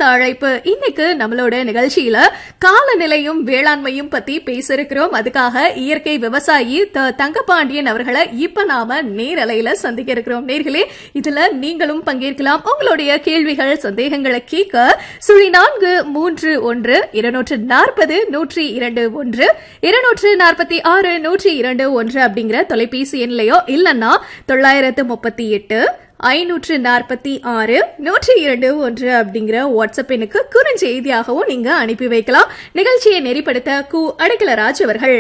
அடுத்த அழைப்பு இன்னைக்கு நம்மளோட நிகழ்ச்சியில காலநிலையும் வேளாண்மையும் பத்தி பேச இருக்கிறோம் அதுக்காக இயற்கை விவசாயி த தங்கபாண்டியன் அவர்களை இப்ப நாம நேரலையில சந்திக்க இருக்கிறோம் நேர்களே இதுல நீங்களும் பங்கேற்கலாம் உங்களுடைய கேள்விகள் சந்தேகங்களை கேட்க சுழி நான்கு மூன்று ஒன்று இருநூற்று நாற்பது நூற்றி இரண்டு ஒன்று இருநூற்று நாற்பத்தி ஆறு நூற்றி இரண்டு ஒன்று அப்படிங்கிற தொலைபேசி எண்லையோ இல்லைன்னா தொள்ளாயிரத்து முப்பத்தி எட்டு ஐநூற்று நாற்பத்தி ஆறு நூற்றி இரண்டு ஒன்று அப்படிங்கிற வாட்ஸ்அப் எண்ணுக்கு குறுஞ்செய்தியாகவும் நீங்க அனுப்பி வைக்கலாம் நிகழ்ச்சியை நெறிப்படுத்த கு அடைக்கலராஜ் அவர்கள்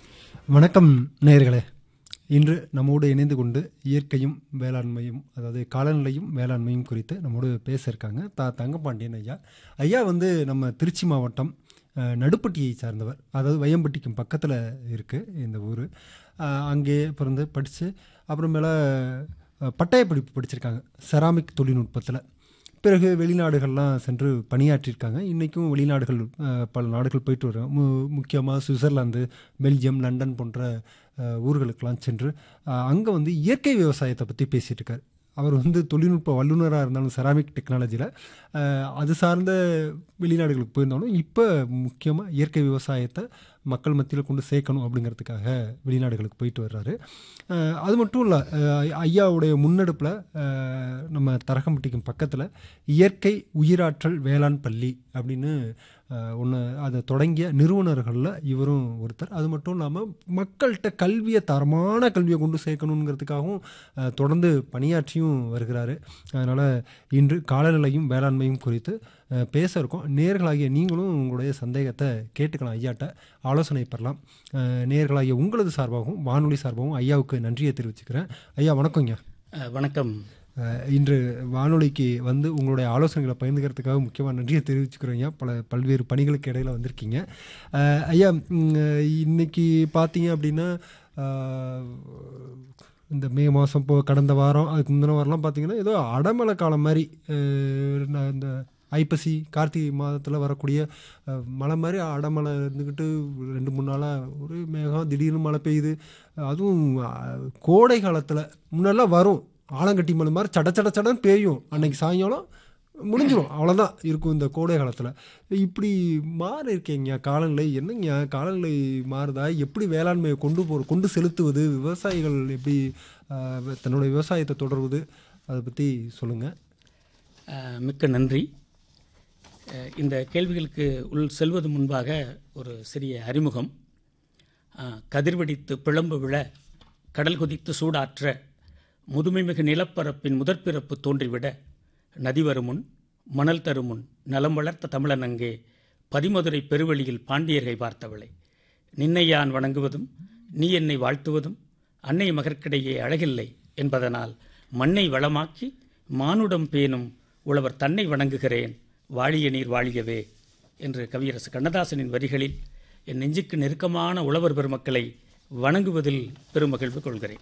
வணக்கம் நேயர்களே இன்று நம்மோடு இணைந்து கொண்டு இயற்கையும் வேளாண்மையும் அதாவது காலநிலையும் வேளாண்மையும் குறித்து நம்மோடு பேச இருக்காங்க தா தங்கப்பாண்டியன் ஐயா ஐயா வந்து நம்ம திருச்சி மாவட்டம் அஹ், நடுப்பட்டியை சார்ந்தவர் அதாவது வையம்பட்டிக்கும் பக்கத்தில் இருக்குது இந்த ஊர் அங்கே பிறந்து படித்து அப்புறமேல அஹ், பட்டய படிப்பு படிச்சிருக்காங்க செராமிக் தொழில்நுட்பத்தில் பிறகு வெளிநாடுகள்லாம் சென்று பணியாற்றியிருக்காங்க இன்றைக்கும் வெளிநாடுகள் அஹ், பல நாடுகள் போயிட்டு வரோம் மு முக்கியமாக சுவிட்சர்லாந்து பெல்ஜியம் லண்டன் போன்ற அஹ், ஊர்களுக்கெல்லாம் சென்று அங்கே வந்து இயற்கை விவசாயத்தை பற்றி பேசிகிட்டு இருக்கார் அவர் வந்து தொழில்நுட்ப வல்லுநராக இருந்தாலும் செராமிக் டெக்னாலஜியில் அது சார்ந்த வெளிநாடுகளுக்கு போயிருந்தாலும் இப்போ முக்கியமாக இயற்கை விவசாயத்தை மக்கள் மத்தியில் கொண்டு சேர்க்கணும் அப்படிங்கிறதுக்காக வெளிநாடுகளுக்கு போயிட்டு வர்றாரு அஹ், அது மட்டும் இல்லை ஐயாவுடைய முன்னெடுப்பில் நம்ம தரகம்பட்டிக்கும் பக்கத்தில் இயற்கை உயிராற்றல் வேளாண் பள்ளி அப்படின்னு ஒன்று அதை தொடங்கிய நிறுவனர்களில் இவரும் ஒருத்தர் அது மட்டும் இல்லாமல் மக்கள்கிட்ட கல்வியை தரமான கல்வியை கொண்டு சேர்க்கணுங்கிறதுக்காகவும் அஹ், தொடர்ந்து பணியாற்றியும் வருகிறாரு அதனால் இன்று காலநிலையும் வேளாண்மையும் குறித்து அஹ், பேச இருக்கோம் நேர்களாகிய நீங்களும் உங்களுடைய சந்தேகத்தை கேட்டுக்கலாம் ஐயாட்ட ஆலோசனை பெறலாம் அஹ், நேர்களாகிய உங்களது சார்பாகவும் வானொலி சார்பாகவும் ஐயாவுக்கு நன்றியை தெரிவிச்சுக்கிறேன் ஐயா வணக்கங்க அஹ், வணக்கம் அஹ், இன்று வானொலிக்கு வந்து உங்களுடைய ஆலோசனைகளை பகிர்ந்துக்கிறதுக்காக முக்கியமாக நன்றியை தெரிவிச்சுக்கிறோம் ஐயா பல பல்வேறு பணிகளுக்கு இடையில வந்திருக்கீங்க அஹ், ஐயா ம், இன்னைக்கு பார்த்தீங்க அப்படின்னா அஹ், இந்த மே மாதம் இப்போ கடந்த வாரம் அதுக்கு முந்தின வாரம்லாம் பார்த்தீங்கன்னா ஏதோ அடமழை காலம் மாதிரி அஹ், நான் இந்த ஐப்பசி கார்த்திகை மாதத்தில் வரக்கூடிய அஹ், மழை மாதிரி அடமழை இருந்துக்கிட்டு ரெண்டு மூணு நாளாக ஒரு மேகம் திடீர்னு மழை பெய்யுது அதுவும் அஹ், கோடை காலத்தில் முன்னெல்லாம் வரும் ஆலங்கட்டி மழை மாதிரி சட சட சடன்னு பெய்யும் அன்னைக்கு சாயங்காலம் முடிஞ்சிடும் அவ்வளோதான் இருக்கும் இந்த கோடை காலத்தில் இப்படி மாறி இருக்கீங்க காலநிலை என்னங்க காலநிலை மாறுதா எப்படி வேளாண்மையை கொண்டு போ கொண்டு செலுத்துவது விவசாயிகள் எப்படி அஹ், தன்னுடைய விவசாயத்தை தொடர்வது அதை பற்றி சொல்லுங்கள் அஹ், மிக்க நன்றி அஹ், இந்த கேள்விகளுக்கு உள் செல்வது முன்பாக ஒரு சிறிய அறிமுகம் அஹ், கதிர்வெடித்து பிளம்பு விழ கடல் கொதித்து சூடாற்ற முதுமைமிகு நிலப்பரப்பின் முதற்பிறப்பு தோன்றிவிட நதி வருமுன் மணல் தருமுன் நலம் வளர்த்த தமிழன் அங்கே பதிமதுரை பெருவழியில் பாண்டியர்கை பார்த்தவளை நின்னை யான் வணங்குவதும் நீ என்னை வாழ்த்துவதும் அன்னை மகற்கிடையே அழகில்லை என்பதனால் மண்ணை வளமாக்கி மானுடம் பேணும் உழவர் தன்னை வணங்குகிறேன் வாழிய நீர் வாழியவே என்று கவியரசு கண்ணதாசனின் வரிகளில் என் நெஞ்சுக்கு நெருக்கமான உழவர் பெருமக்களை வணங்குவதில் பெருமகிழ்வு கொள்கிறேன்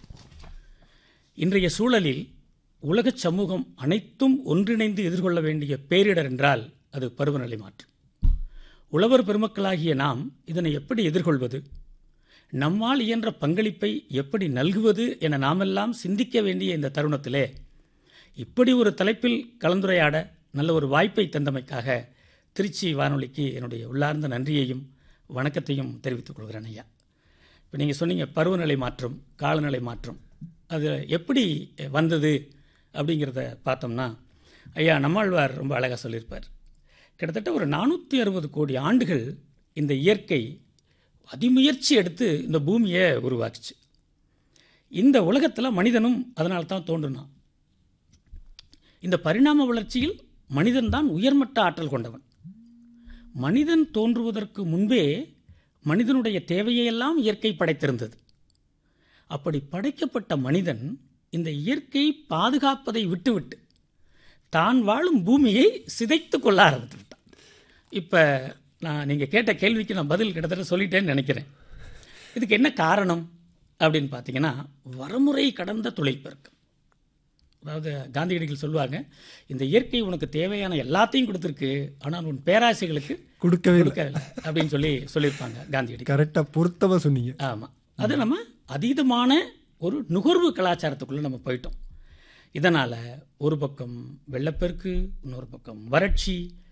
இன்றைய சூழலில் உலகச் சமூகம் அனைத்தும் ஒன்றிணைந்து எதிர்கொள்ள வேண்டிய பேரிடர் என்றால் அது பருவநிலை மாற்றம் உழவர் பெருமக்களாகிய நாம் இதனை எப்படி எதிர்கொள்வது நம்மால் இயன்ற பங்களிப்பை எப்படி நல்குவது என நாமெல்லாம் சிந்திக்க வேண்டிய இந்த தருணத்திலே இப்படி ஒரு தலைப்பில் கலந்துரையாட நல்ல ஒரு வாய்ப்பை தந்தமைக்காக திருச்சி வானொலிக்கு என்னுடைய உள்ளார்ந்த நன்றியையும் வணக்கத்தையும் தெரிவித்துக் கொள்கிறேன் ஐயா இப்போ நீங்கள் சொன்னீங்க பருவநிலை மாற்றம் காலநிலை மாற்றம் அது எப்படி வந்தது அப்படிங்கிறத பார்த்தோம்னா ஐயா நம்மாழ்வார் ரொம்ப அழகாக சொல்லியிருப்பார் கிட்டத்தட்ட ஒரு நானூற்றி அறுபது கோடி ஆண்டுகள் இந்த இயற்கை அதிமுயற்சி எடுத்து இந்த பூமியை உருவாக்குச்சு இந்த உலகத்தில் மனிதனும் அதனால தான் தோன்றுனான் இந்த பரிணாம வளர்ச்சியில் மனிதன்தான் உயர்மட்ட ஆற்றல் கொண்டவன் மனிதன் தோன்றுவதற்கு முன்பே மனிதனுடைய தேவையெல்லாம் இயற்கை படைத்திருந்தது அப்படி படைக்கப்பட்ட மனிதன் இந்த இயற்கையை பாதுகாப்பதை விட்டுவிட்டு தான் வாழும் பூமியை சிதைத்து கொள்ள ஆரம்பித்து விட்டான் இப்போ நான் நீங்கள் கேட்ட கேள்விக்கு நான் பதில் கிட்டத்தட்ட சொல்லிட்டேன்னு நினைக்கிறேன் இதுக்கு என்ன காரணம் அப்படின்னு பார்த்தீங்கன்னா வரமுறை கடந்த தொழில்பெருக்கம் அதாவது காந்தியடிகள் சொல்லுவாங்க இந்த இயற்கை உனக்கு தேவையான எல்லாத்தையும் கொடுத்துருக்கு ஆனால் உன் பேராசைகளுக்கு கொடுக்கவே இல்லை கொடுக்கவில்லை அப்படின்னு சொல்லி சொல்லியிருப்பாங்க காந்தியடிகள் கரெக்டாக பொருத்தமாக சொன்னீங்க ஆமாம் அது நம்ம அதீதமான ஒரு நுகர்வு கலாச்சாரத்துக்குள்ளே நம்ம போயிட்டோம் இதனால் ஒரு பக்கம் வெள்ளப்பெருக்கு இன்னொரு பக்கம் வறட்சி